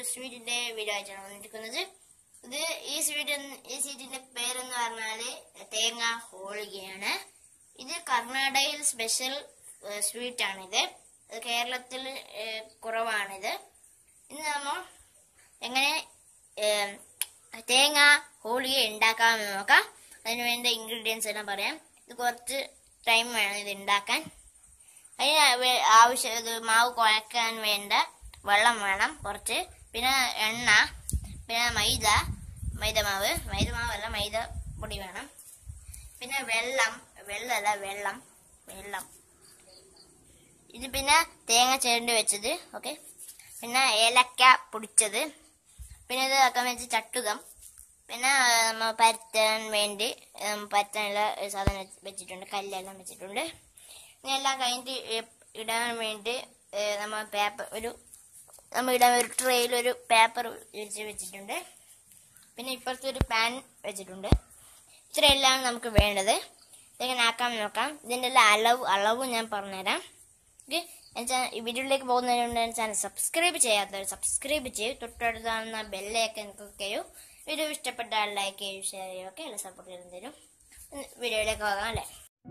സ്വീറ്റിന്റെ video ആയിട്ടാണ് വന്നിരിക്കുന്നത് ഇത് ഈ സ്വീറ്റ് ഈ സ്വീറ്റിന്റെ പേരെന്ന് പറഞ്ഞാല് തേങ്ങ ഹോളികയാണ് ഇത് കർണാടകയിൽ സ്പെഷ്യൽ സ്വീറ്റ് ആണിത് ഇത് കേരളത്തിൽ ഏഹ്, കുറവാണിത് ഇന്ന് നമ്മൾ എങ്ങനെ ഏഹ്, തേങ്ങ ഹോളിക ഉണ്ടാക്കാമെന്ന് നോക്കാം അതിന് വേണ്ട ഇൻഗ്രീഡിയൻസ് എല്ലാം പറയാം ഇത് കുറച്ച് ടൈം വേണം ഇത് ഉണ്ടാക്കാൻ അതിന് വേ- ആവശ്യം ഇത് മാവ് കുഴക്കാൻ വേണ്ട വെള്ളം വേണം കുറച്ച് പിന്നെ എണ്ണ പിന്നെ മൈദ മൈദ മാവ് മൈദ മാവല്ല മൈദ പൊടി വേണം പിന്നെ വെള്ളം വെള്ളമല്ല വെള്ളം വെള്ളം ഇത് പിന്നെ തേങ്ങ ചേരണ്ടി വെച്ചത് ഓക്കെ പിന്നെ ഏലക്ക പൊടിച്ചത് പിന്നെ ഇത് ആക്കാൻ വെച്ച് ചട്ടുകം പിന്നെ ആ, നമ്മ പരത്താൻ വേണ്ടി ഉം, പരത്താനുള്ള ഒരു സാധനം വെച്ച് വെച്ചിട്ടുണ്ട് കല്ലെല്ലാം വെച്ചിട്ടുണ്ട് ഇനി എല്ലാം കഴിഞ്ഞിട്ട് ഇ- ഇടാൻ വേണ്ടി ഏ, നമ്മ പേപ്പർ ഒരു നമ്മൾ ഇടാൻ ഒരു ട്രെയിൽ ഒരു പേപ്പർ വിരിച്ച് വെച്ചിട്ടുണ്ട് പിന്നെ ഇപ്പുറത്ത് ഒരു പാൻ വെച്ചിട്ടുണ്ട് ഇത്രയെല്ലാം നമുക്ക് വേണ്ടത് ഇതെങ്ങനെ ആക്കാൻ നോക്കാം ഇതിൻ്റെ എല്ലാം അളവ് അളവ് ഞാൻ പറഞ്ഞുതരാം ഓക്കെ എന്നുവെച്ചാൽ ഈ വീഡിയോയിലേക്ക് പോകുന്നതിന് മുന്നേ ചാനൽ സബ്സ്ക്രൈബ് ചെയ്യാത്തവർ സബ്സ്ക്രൈബ് ചെയ്യും തൊട്ടടുത്താകുന്ന ബെല്ലൈക്കൻ ക്ലിക്ക് ചെയ്യൂ വീഡിയോ ഇഷ്ടപ്പെട്ടാൽ ലൈക്ക് ചെയ്യൂ ഷെയർ ചെയ്യും ഒക്കെ എല്ലാം സപ്പോർട്ട് ചെയ്തു തരും വീഡിയോയിലേക്ക് പോകാം അല്ലേ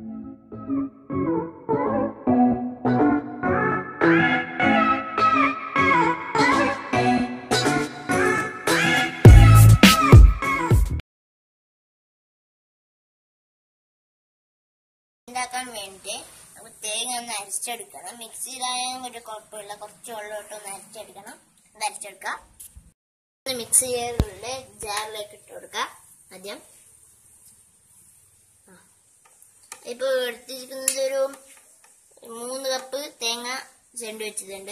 ഉണ്ടാക്കാൻ വേണ്ടി നമുക്ക് തേങ്ങ ഒന്ന് അരച്ചെടുക്കണം മിക്സിയിലായാലും ഒരു കുഴപ്പമില്ല കുറച്ച് വെള്ളം ഇട്ട് ഒന്ന് അരച്ചെടുക്കണം അത് അരച്ചെടുക്കാം ഇത് മിക്സ് ചെയ്തുള്ള ജാറിലേക്ക് ഇട്ട് കൊടുക്കാം ആദ്യം ആ. ഇപ്പൊ എടുത്തിരിക്കുന്നത് ഒരു മൂന്ന് കപ്പ് തേങ്ങ ചെണ്ടു വെച്ചതുണ്ട്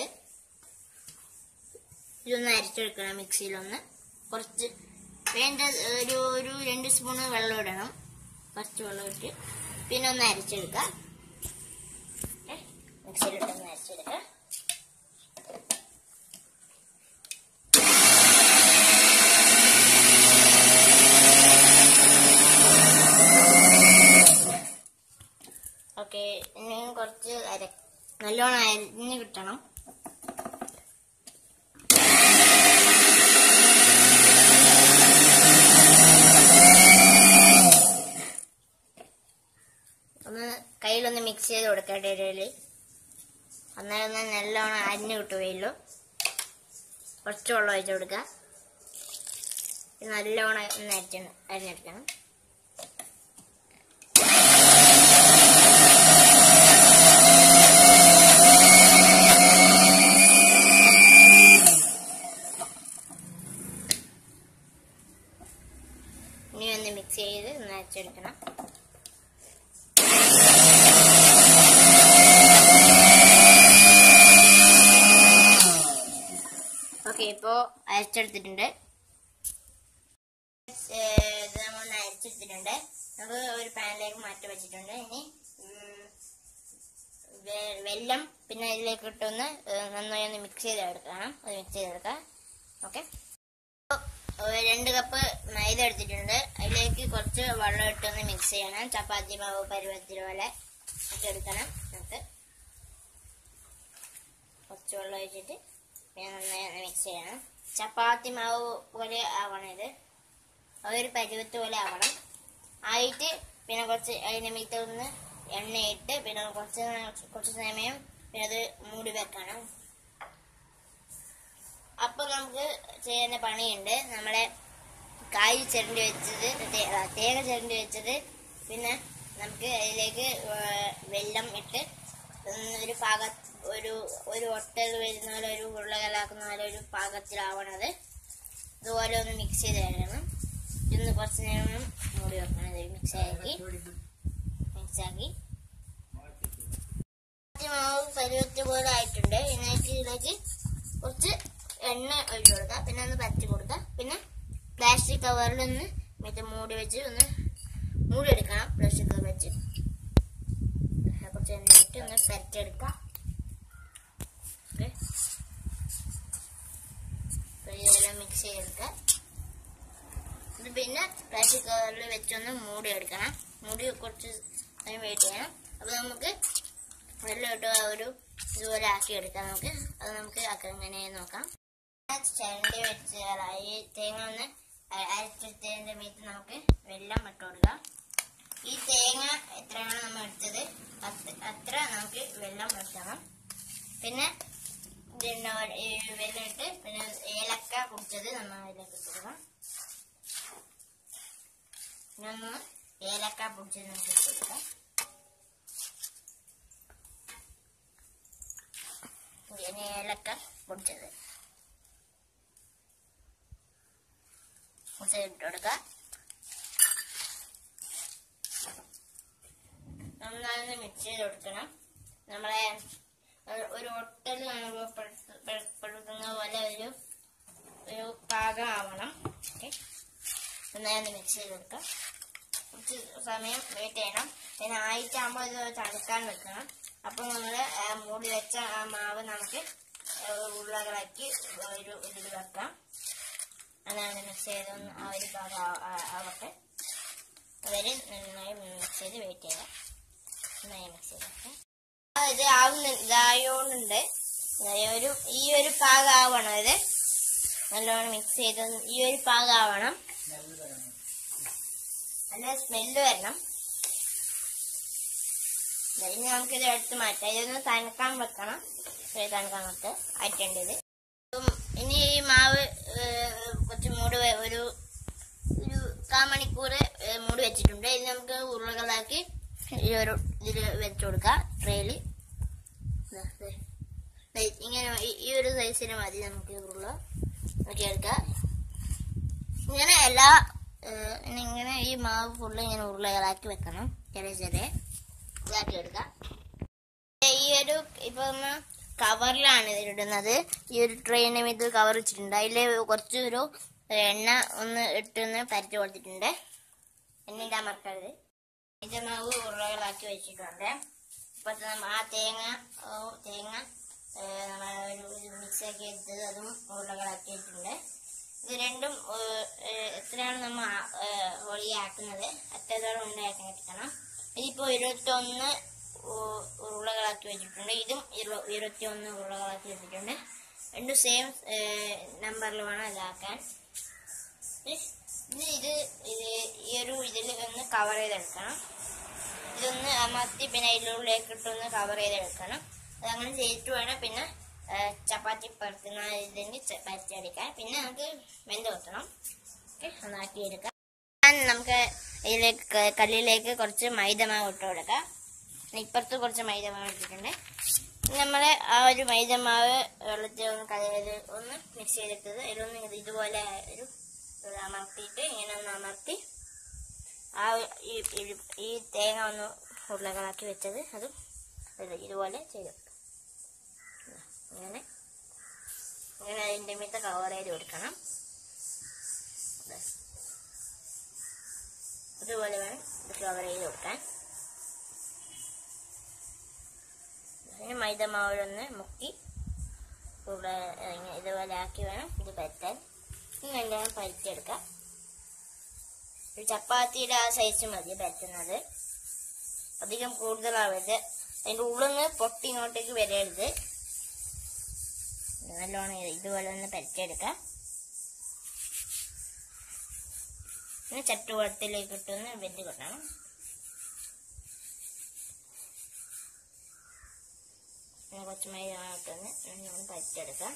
ഇതൊന്ന് അരച്ചെടുക്കണം മിക്സിയിലൊന്ന് കുറച്ച് വേണ്ട ഒരു ഒരു രണ്ട് സ്പൂണ് വെള്ളം ഇടണം കുറച്ച് വെള്ളം ഇട്ട് പിന്നെ ഒന്ന് അരച്ചെടുക്കാം ഏ, മിക്സിയിലിട്ടൊന്ന് അരച്ചെടുക്കാം ഓക്കെ ഇനി കുറച്ച് അര നല്ലോണം അരിഞ്ഞ് കിട്ടണം ഒന്ന് കയ്യിലൊന്ന് മിക്സ് ചെയ്ത് കൊടുക്കട്ടെ ഇടയില് അന്നേരം ഒന്ന് നല്ലോണം അരിഞ്ഞ് കിട്ടുകയുള്ളൂ കുറച്ച് വെള്ളം ഒഴിച്ച് കൊടുക്കുക ഇത് നല്ലോണം ഒന്ന് അരിച്ച് അരിഞ്ഞെടുക്കണം ഇനി ഒന്ന് മിക്സ് ചെയ്ത് ഒന്ന് അരച്ചെടുക്കണം ഓക്കെ ഇപ്പോ അരച്ചെടുത്തിട്ടുണ്ട് ഏഹ് ഇത് നമ്മൾ ഒന്ന് അരച്ചെടുത്തിട്ടുണ്ട് നമുക്ക് ഒരു പാനിലേക്ക് മാറ്റി വെച്ചിട്ടുണ്ട് ഇനി ഉം, വെ- വെല്ലം പിന്നെ ഇതിലേക്ക് ഇട്ടൊന്ന് ഏഹ് നന്നായി ഒന്ന് മിക്സ് ചെയ്തെടുക്കണം അത് മിക്സ് ചെയ്തെടുക്കാം ഓക്കെ രണ്ട് കപ്പ് മൈദ എടുത്തിട്ടുണ്ട് അതിലേക്ക് കുറച്ച് വെള്ളം ഇട്ടൊന്ന് മിക്സ് ചെയ്യണം ചപ്പാത്തി മാവ് പരുവത്തിൽ പോലെ ഒക്കെ എടുക്കണം നമുക്ക് കുറച്ച് വെള്ളം ഒഴിച്ചിട്ട് പിന്നെ നന്നായി മിക്സ് ചെയ്യണം ചപ്പാത്തി മാവ് പോലെ ആവണം ഇത് ആ ഒരു പരുവത്ത് പോലെ ആവണം ആയിട്ട് പിന്നെ കുറച്ച് അതിന്റെ മീത്ത ഒന്ന് എണ്ണയിട്ട് പിന്നെ കുറച്ച് നേ- കുറച്ച് സമയം പിന്നെ അത് മൂടി വെക്കണം അപ്പൊ നമുക്ക് ചെയ്യുന്ന പണിയുണ്ട് നമ്മളെ കായ് ചിരണ്ടി വെച്ചത് തേ- ആ, തേങ്ങ ചിരണ്ടി വെച്ചത് പിന്നെ നമുക്ക് അതിലേക്ക് ഏ- വെള്ളം ഇട്ട് ഒന്ന് ഒരു പാക ഒരു ഒരു ഒട്ടൽ വരുന്ന പോലെ ഒരു ഉരുളകലാക്കുന്ന പോലെ ഒരു പാകത്തിലാവണത് ഇതുപോലെ ഒന്ന് മിക്സ് ചെയ്ത് തരണം ഇന്ന് കുറച്ച് നേരം മൂടി വെക്കണം ഇത് മിക്സ് ആക്കി മിക്സ് ആക്കി മാവ് പരുവത്തി പോലെ ആയിട്ടുണ്ട് ഇതിലേക്ക് ഇതിലേക്ക് കുറച്ച് എണ്ണ ഒഴിച്ചു കൊടുക്കുക പിന്നെ ഒന്ന് പരത്തി കൊടുക്കുക പിന്നെ പ്ലാസ്റ്റിക് കവറിൽ ഒന്ന് മറ്റേ മൂടി വെച്ച് ഒന്ന് മൂടി എടുക്കണം പ്ലാസ്റ്റിക് കവർ വെച്ച് കുറച്ച് എണ്ണ ഇട്ട് ഒന്ന് പരത്തിയെടുക്കാം ഓക്കെ ഇതെല്ലാം മിക്സ് ചെയ്തെടുക്കുക ഇത് പിന്നെ പ്ലാസ്റ്റിക് കവറിൽ വെച്ചൊന്ന് മൂടി എടുക്കണം മൂടി കുറച്ച് അതിന് വെയിറ്റ് ചെയ്യണം അപ്പൊ നമുക്ക് വെള്ളം ഇട്ട് ആ ഒരു ഇതുപോലെ ആക്കി എടുക്കാം നമുക്ക് അത് നമുക്ക് ആക്കാം എങ്ങനെ നോക്കാം ചരണ്ടി വെച്ച് ഈ തേങ്ങ ഒന്ന് അ- അരച്ചെടുത്തതിന്റെ മീത്ത് നമുക്ക് വെള്ളം ഇട്ട് കൊടുക്കാം ഈ തേങ്ങ എത്രയാണ് നമ്മൾ എടുത്തത് അത്- അത്ര നമുക്ക് വെള്ളം വെക്കണം പിന്നെ പിന്നെ ഈ വെള്ളം ഇട്ട് പിന്നെ ഏലക്ക പൊടിച്ചത് നമ്മൾ അതിലേക്ക് ഇട്ട് കൊടുക്കാം പിന്നെ ഒന്ന് ഏലക്ക പൊടിച്ചത് നമുക്ക് ഇട്ട് കൊടുക്കാം ഇങ്ങനെ ഏലക്ക പൊടിച്ചത് കുറച്ച് ഇട്ട് കൊടുക്കാം നന്നായി മിക്സ് ചെയ്ത് കൊടുക്കണം നമ്മളെ ഒരു- ഒരു ഒട്ടൽ അനുഭവപ്പെടുത്തുന്ന പോലെ ഒരു ഒരു പാകമാവണം ഓക്കെ നന്നായി മിക്സ് ചെയ്ത് കൊടുക്കാം കുറച്ച് സമയം വെയിറ്റ് ചെയ്യണം പിന്നെ ആയിട്ടാകുമ്പോൾ ഇത് തണുക്കാൻ വെക്കണം അപ്പോൾ നമ്മൾ മൂടി വെച്ച ആ മാവ് നമുക്ക് ആ, ഉരുളകളാക്കി ഒരു ഇതിൽ വെക്കാം അതാണ് മിക്സ് ചെയ്തൊന്ന് ആ ഒരു ഭാഗം ആ- ആ- ആവട്ടെ അവര് നന്നായി മിക്സ് ചെയ്ത് വെയിറ്റ് ചെയ്യാം നന്നായി മിക്സ് ചെയ്തൊക്കെ ഇത് ആവുന്ന ഇതായോണ്ടുണ്ട് ഒരു ഈ ഒരു പാകം ആവണം ഇത് നല്ലോണം മിക്സ് ചെയ്ത് ഈ ഒരു പാകം ആവണം നല്ല സ്മെല്ല് വരണം ദേ ഇനി നമുക്കിത് എടുത്ത് മാറ്റാം ഇതൊന്ന് തണുക്കാൻ വെക്കണം ഇത് തണുക്കാൻ വെക്ക് ആയിട്ടുണ്ട് ഇത് ഉം, ഇനി ഈ മാവ് ഏഹ്, കുറച്ച് മൂടി വെ- ഒരു ഒരു കാമണിക്കൂർ ഏഹ്, മൂടി വെച്ചിട്ടുണ്ട് ഇനി നമുക്ക് ഉരുളകളാക്കി ഈ ഒരു ഇതിൽ വെച്ച് കൊടുക്കാം ട്രേയില് ഇങ്ങനെ ഈ- ഈ ഒരു സൈസിന് മതി നമുക്ക് ഈ ഉരുള നോക്കി എടുക്കാം ഇങ്ങനെ എല്ലാ ഏഹ്, ഇനി ഇങ്ങനെ ഈ മാവ് ഫുള്ള് ഇങ്ങനെ ഉരുളകളാക്കി വെക്കണം ചെറിയ ചെറിയ ഇതാക്കി എടുക്കാം ഈ ഒരു ഇപ്പൊ നമ്മ കവറിലാണ് ഇതിടുന്നത് ഈ ഒരു ട്രെയിനെ ഇത് കവർ വെച്ചിട്ടുണ്ട് അതില് കുറച്ച് ഒരു എണ്ണ ഒന്ന് ഇട്ടൊന്ന് പരത്തി കൊടുത്തിട്ടുണ്ട് എന്നിട്ട് മറക്കരുത് ഇത് മാവ് ഉരുളകളാക്കി വെച്ചിട്ടുണ്ട് ഇപ്പൊ നമ്മ ആ തേങ്ങ ഓ, തേങ്ങ ഏഹ്, നമ്മൾ ഒരു മിക്സ് ആക്കി എടുത്തത് അതും ഉരുളകളാക്കി വെച്ചിട്ടുണ്ട് ഇത് രണ്ടും ഏഹ്, ഏഹ്, എത്രയാണ് നമ്മ ഒളിയാക്കുന്നത് അത്രത്തോളം ഉണ്ടാക്കാൻ കിട്ടണം ഇതിപ്പോ ഇരുപത്തൊന്ന് ഉ- ഉരുളകളാക്കി വെച്ചിട്ടുണ്ട് ഇതും ഇരു- ഇരുപത്തിയൊന്ന് ഉരുളകളാക്കി വെച്ചിട്ടുണ്ട് രണ്ടും സെയിം നമ്പറിൽ വേണം ഇതാക്കാൻ ഇനി ഇത് ഇത് ഈ ഒരു ഇതിൽ ഒന്ന് കവർ ചെയ്തെടുക്കണം ഇതൊന്ന് അമർത്തി പിന്നെ അതിലുള്ളിലേക്ക് ഇട്ടൊന്ന് കവർ ചെയ്തെടുക്കണം അതങ്ങനെ ചെയ്തിട്ട് വേണം പിന്നെ ആ, ചപ്പാത്തി പരത്തുന്ന ഇതിന് ച- പരത്തിയെടുക്കാൻ പിന്നെ നമുക്ക് വെന്ത് വെക്കണം ഓക്കെ ഒന്നാക്കിയെടുക്കാം ഞാൻ നമുക്ക് ഇതിലേക്ക് ക- കല്ലിലേക്ക് കുറച്ച് മൈദമാവ് ഇട്ട് കൊടുക്കാം പിന്നെ ഇപ്പുറത്ത് കുറച്ച് മൈദമാവ് ഇട്ടിട്ടുണ്ട് നമ്മൾ ആ ഒരു മൈദമാവ് വെള്ളത്തിൽ ഒന്ന് കലയിൽ ഒന്ന് മിക്സ് ചെയ്തിട്ടത് അതിലൊന്ന് ഇത് ഇതുപോലെ ഒരു ഒരു അമർത്തിയിട്ട് ഇങ്ങനെ ഒന്ന് അമർത്തി ആ ഈ ഈ- ഈ തേങ്ങ ഒന്ന് ഉരുളകളാക്കി വെച്ചത് അതും ഇത് ഇതുപോലെ ചെയ്തു ഇങ്ങനെ ഇങ്ങനെ അതിൻ്റെ മീത്ത കവർ ചെയ്ത് കൊടുക്കണം ദേ. ഇതുപോലെ വേണം ഇത് കവർ ചെയ്ത് കൊടുക്കാൻ അതിന് മൈദമാവിലൊന്ന് മുക്കി ഉരുള ഇങ്ങനെ ഇതുപോലെ ആക്കി വേണം ഇത് പരത്താൻ ഇനി എല്ലാം പരത്തിയെടുക്കാം ഒരു ചപ്പാത്തിയുടെ ആ സൈസ് മതി പരത്തുന്നത് അധികം കൂടുതലാവരുത് അതിൻ്റെ ഉള്ളിൽ നിന്ന് പൊട്ടി ഇങ്ങോട്ടേക്ക് വരരുത് നല്ലോണം ഇത് ഇതുപോലെ ഒന്ന് പരത്തിയെടുക്കാം പിന്നെ ചട്ടുവടത്തിലേക്ക് ഇട്ടൊന്ന് വെന്ത് കിട്ടണം പിന്നെ കുറച്ച് മൈദ ഇട്ടൊന്ന് ഒന്ന് പരത്തിയെടുക്കാം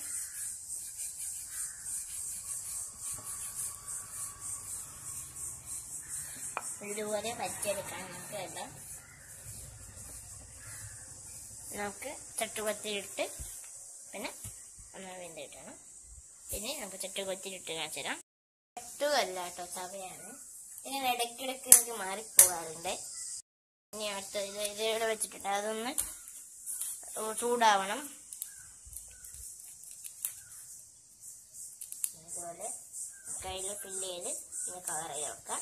ഇതുപോലെ പരത്തിയെടുക്കാം നമുക്ക് എല്ലാം നമുക്ക് ചട്ടുകൊത്തിലിട്ട് പിന്നെ ഒന്ന് വെന്ത് കിട്ടണം പിന്നെ നമുക്ക് ചട്ടുകൊത്തിലിട്ട് കാണിച്ചു തരാം ചട്ടുകല്ല കേട്ടോ തവയാണ് ഇങ്ങനെ ഇടയ്ക്കിടയ്ക്ക് എനിക്ക് മാറിപ്പോകാറുണ്ട് ഇനി അടുത്ത ഇത് ഇത് ഇവിടെ വെച്ചിട്ടുണ്ട് അതൊന്ന് ചൂടാവണം ഇതുപോലെ കയ്യിൽ ഫില്ല് ചെയ്ത് ഇങ്ങനെ കവർ ചെയ്ത് വെക്കാം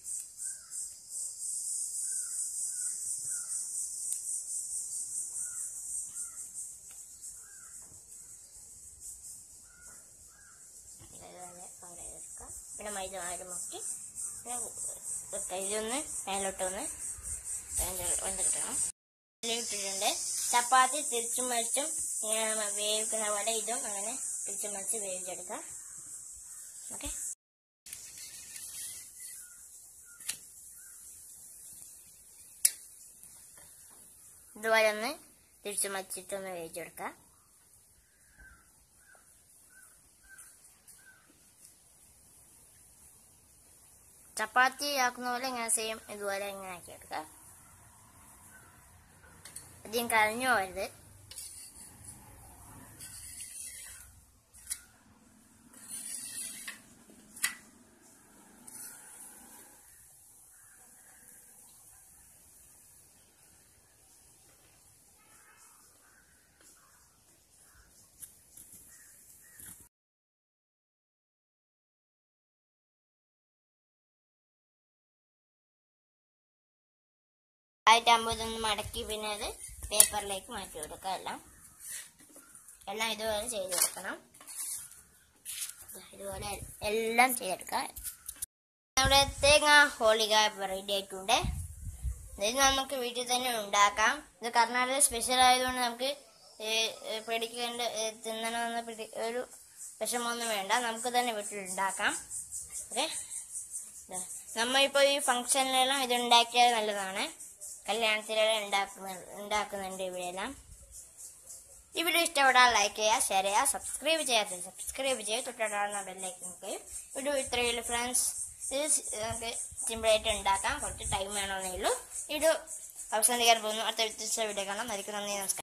ഇതുപോലെ കവർ ചെയ്തെടുക്കാം പിന്നെ മൈദ മാറി മുക്കി പിന്നെ വെക്കാം ഇതൊന്ന് മേലോട്ടൊന്ന് വെന്ത് വെന്ത് കിട്ടണം ഇതിൽ ഇട്ടിട്ടുണ്ട് ചപ്പാത്തി തിരിച്ചും മറിച്ചും ഇങ്ങനെ വേവിക്കുന്ന പോലെ ഇതും അങ്ങനെ തിരിച്ച് മറിച്ച് വേവിച്ചെടുക്കാം ഓക്കെ ഇതുപോലെ ഒന്ന് തിരിച്ച് മറിച്ചിട്ടൊന്ന് വേവിച്ചെടുക്കാം ചപ്പാത്തി ആക്കുന്ന പോലെ ഇങ്ങനെ സെയിം ഇതുപോലെ ഇങ്ങനെ ആക്കിയെടുക്കാം അധികം കരഞ്ഞു പോകരുത് ആയിട്ടാകുമ്പോൾ ഇതൊന്ന് മടക്കി പിന്നെ അത് പേപ്പറിലേക്ക് മാറ്റി കൊടുക്കുക എല്ലാം എല്ലാം ഇതുപോലെ ചെയ്ത് കൊടുക്കണം ഇതുപോലെ എല്ലാം ചെയ്തെടുക്കാം നമ്മുടെ തേങ്ങ ഹോളിക ഇപ്പോൾ റെഡി ആയിട്ടുണ്ട് ഇത് നമുക്ക് വീട്ടിൽ തന്നെ ഉണ്ടാക്കാം ഇത് കർണാടക സ്പെഷ്യൽ ആയതുകൊണ്ട് നമുക്ക് ഏ, ഏ, പേടിക്കേണ്ട ഏ, തിന്നണമെന്ന് പിടി ഒരു വിഷമമൊന്നും വേണ്ട നമുക്ക് തന്നെ വീട്ടിൽ ഉണ്ടാക്കാം ഓക്കെ നമ്മളിപ്പോൾ ഈ ഫംഗ്ഷനിലെല്ലാം ഇത് ഉണ്ടാക്കിയാൽ നല്ലതാണ് കല്യാണത്തിലെല്ലാം ഉണ്ടാക്കുന്ന ഉണ്ടാക്കുന്നുണ്ട് ഇവിടെയെല്ലാം ഈ വീഡിയോ ഇഷ്ടപ്പെട്ടാൽ ലൈക്ക് ചെയ്യുക ഷെയർ ചെയ്യുക സബ്സ്ക്രൈബ് ചെയ്യാത്ത സബ്സ്ക്രൈബ് ചെയ്യുക തൊട്ടടുന്ന ബെല്ലൈക്കൻ നോക്കുകയും വീഡിയോ ഇത്രയുള്ളൂ ഫ്രണ്ട്സ് ഇത് സ് നമുക്ക് സിമ്പിളായിട്ട് ഉണ്ടാക്കാം കുറച്ച് ടൈം വേണമെന്നേ ഉള്ളൂ വീഡിയോ അവസാനിക്കാൻ പോകുന്നു അടുത്ത വ്യത്യസ്ത വീഡിയോ കാണാം അതിലേക്ക് നന്ദി നമസ്കാരം